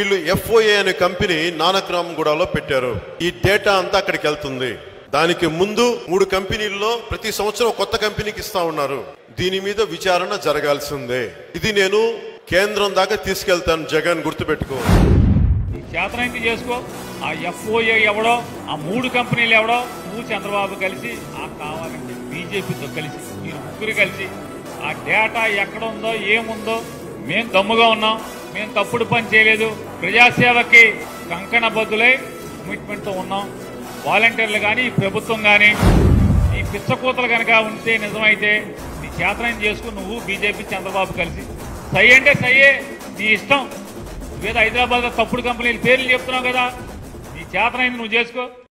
వీళ్ళు ఎఫ్ఓఏ అనే కంపెనీ నానక్రామ్గూడలో పెట్టారు ఈ డేటా అంతా అక్కడికి వెళ్తుంది దానికి ముందు మూడు కంపెనీల్లో ప్రతి సంవత్సరం కొత్త కంపెనీకి ఇస్తా ఉన్నారు దీని మీద విచారణ జరగాల్సిందే ఇది నేను కేంద్రం దాకా తీసుకెళ్తాను జగన్ గుర్తుపెట్టుకో నీ చేతనైంది చేసుకో ఆ ఎఫ్ఓఏ ఎవడో ఆ మూడు కంపెనీలు ఎవడో నువ్వు చంద్రబాబు కలిసి ఆ కావాలంటే బీజేపీతో కలిసి మీరు ముగ్గురు కలిసి ఆ డేటా ఎక్కడ ఉందో ఏముందో మేం దమ్ముగా ఉన్నాం మేము తప్పుడు పని చేయలేదు ప్రజాసేవకి కంకణ బద్దులై కమిట్మెంట్తో ఉన్నాం వాలంటీర్లు కానీ ప్రభుత్వం కానీ ఈ పిచ్చకూతలు కనుక ఉంటే నిజమైతే నీ చేతనైంది చేసుకుని నువ్వు బీజేపీ చంద్రబాబు కలిసి సై అంటే సయ్యే నీ ఇష్టం నువ్వేదో హైదరాబాద్ తప్పుడు కంపెనీల పేర్లు చెప్తున్నావు కదా నీ చేతనైంది నువ్వు చేసుకో